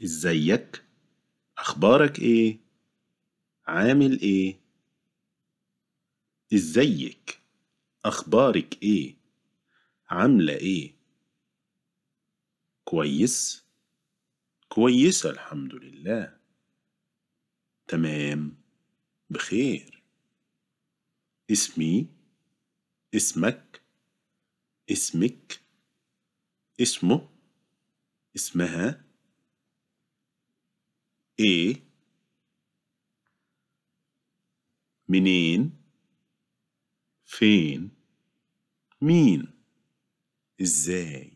ازيك اخبارك ايه عامل ايه ازيك اخبارك ايه عامله ايه كويس كويسه الحمد لله تمام بخير اسمي اسمك اسمك اسمه اسمها ايه منين فين مين ازاي